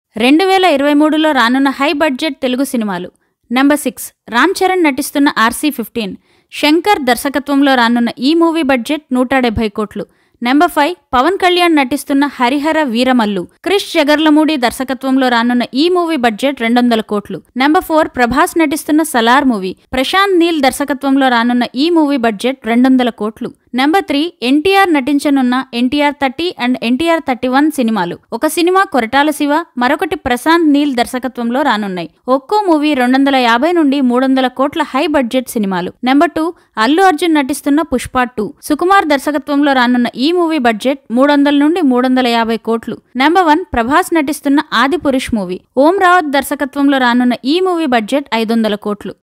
రెండు వేల ఇరవై మూడులో రానున్న హై బడ్జెట్ తెలుగు సినిమాలు నెంబర్ సిక్స్ రామ్ చరణ్ నటిస్తున్న ఆర్సీ ఫిఫ్టీన్ శంకర్ దర్శకత్వంలో రానున్న ఈ మూవీ బడ్జెట్ నూట డెబ్బై కోట్లు నెంబర్ ఫైవ్ పవన్ కళ్యాణ్ నటిస్తున్న హరిహర వీరమల్లు క్రిష్ జగర్లమూడి దర్శకత్వంలో రానున్న ఈ మూవీ బడ్జెట్ రెండు వందల కోట్లు నెంబర్ ఫోర్ ప్రభాస్ నటిస్తున్న సలార్ మూవీ ప్రశాంత్ నీల్ దర్శకత్వంలో రానున్న ఈ మూవీ బడ్జెట్ రెండు వందల కోట్లు నెంబర్ త్రీ ఎన్టీఆర్ నటించనున్న NTR thirty and NTR thirty one సినిమాలు ఒక సినిమా కొరటాల శివ మరొకటి ప్రశాంత్ నీల్ దర్శకత్వంలో రానున్నాయి ఒక్కో మూవీ రెండు వందల యాభై నుండి మూడు వందల కోట్ల హై బడ్జెట్ సినిమాలు నెంబర్ టూ అల్లు అర్జున్ నటిస్తున్న పుష్ప టూ సుకుమార్ దర్శకత్వంలో రానున్న ఈ మూవీ బడ్జెట్ మూడు వందల నుండి మూడు వందల యాభై కోట్లు నెంబర్ వన్ ప్రభాస్ నటిస్తున్న ఆది పురుష్ మూవీ ఓం రావత్ దర్శకత్వంలో రానున్న ఈ మూవీ బడ్జెట్ ఐదు వందల కోట్లు